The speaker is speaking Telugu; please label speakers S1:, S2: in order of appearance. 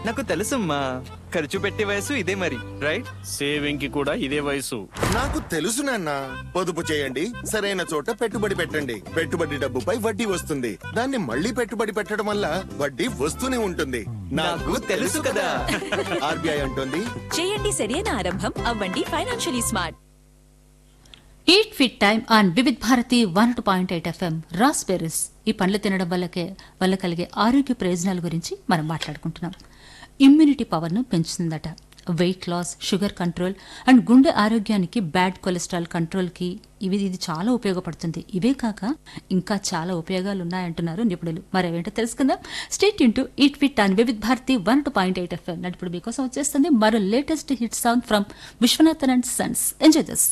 S1: నాకు తెలుసమ్మా ఖర్చు పెట్టే వయసు ఇదే మరి రైట్
S2: సేవింగ్ కి కూడా ఇదే వయసు
S3: నాకు తెలుసు నాన్న పొదుపు చేయండి సరైన చోట పెట్టుబడి పెట్టండి పెట్టుబడి డబ్బుపై వడ్డీ వస్తుంది దాన్ని మళ్ళీ పెట్టుబడి పెట్టడం వల్ల వడ్డీ వస్తూనే ఉంటుంది
S1: నాకు తెలుసు కదా
S3: ఆర్బీఐ అంటుంది
S4: చేయండి సరైన ఆరంభం అవ్వండి financially smart
S5: eat fit time on Vividh Bharati one two point eight FM raspberries ఈ పండ్లు తినడం వల్లకే వల్ల కలిగే ఆరోగ్య ప్రయోజనాల గురించి మనం మాట్లాడుకుంటున్నాం ఇమ్యూనిటీ పవర్ను పెంచుతుందట weight loss sugar control and గుండె ఆరోగ్యానికి బ్యాడ్ కొలెస్ట్రాల్ కంట్రోల్కి ఇవి ఇది చాలా ఉపయోగపడుతుంది ఇవే కాక ఇంకా చాలా ఉపయోగాలు ఉన్నాయంటున్నారు నిపుణులు మరేవేంటో తెలుసుకుందాం state into eat fit on Vividh Bharati one two point eight FM ఇప్పుడు మీకోసం వచ్చేస్తుంది మరో latest hit song from Viswanathan and sons enjoy this